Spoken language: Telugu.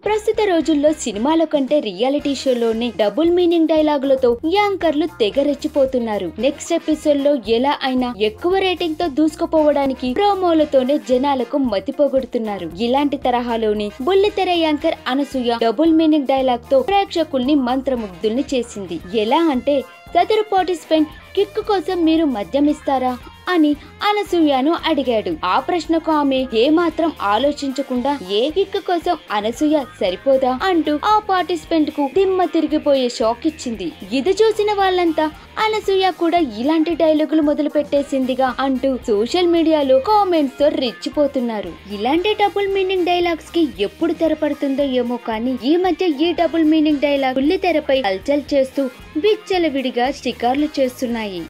ప్రస్తుత రోజుల్లో సినిమాల కంటే రియాలిటీ షోలోనే డబుల్ మీనింగ్ డైలాగులతో యాంకర్లు తెగ రెచ్చిపోతున్నారు నెక్స్ట్ ఎపిసోడ్ లో ఎలా అయినా ఎక్కువ రేటింగ్ తో దూసుకుపోవడానికి ప్రోమోలతోనే జనాలకు మతిపోగొడుతున్నారు ఇలాంటి తరహాలోని బుల్లితెర anchor Anasuya double meaning dialogue తో ప్రేక్షకుల్ని మంత్రముగ్ధుల్ని చేసింది ఎలా అంటే సదరు పార్టిసిపెంట్ కిక్కు కోసం మీరు మద్యం ఇస్తారా అని అనసూయను అడిగాడు ఆ ప్రశ్నకు ఆమె ఏమాత్రం ఆలోచించకుండా ఏ కిక్కు కోసం అనసూయ సరిపోదా అంటూ ఆ పార్టిసిపెంట్ కు దిమ్మ తిరిగిపోయే షాక్ ఇచ్చింది ఇది చూసిన వాళ్ళంతా అనసూయ కూడా ఇలాంటి డైలాగులు మొదలు పెట్టేసిందిగా అంటూ సోషల్ మీడియాలో కామెంట్స్ తో రెచ్చిపోతున్నారు ఇలాంటి డబుల్ మీనింగ్ డైలాగ్స్ కి ఎప్పుడు తెరపడుతుందో ఏమో కానీ ఈ మధ్య ఈ డబుల్ మీనింగ్ డైలాగ్ ఉల్లి తెరపై హల్చల్ చేస్తూ విచ్చలవిడిగా షికార్లు చేస్తున్నాయి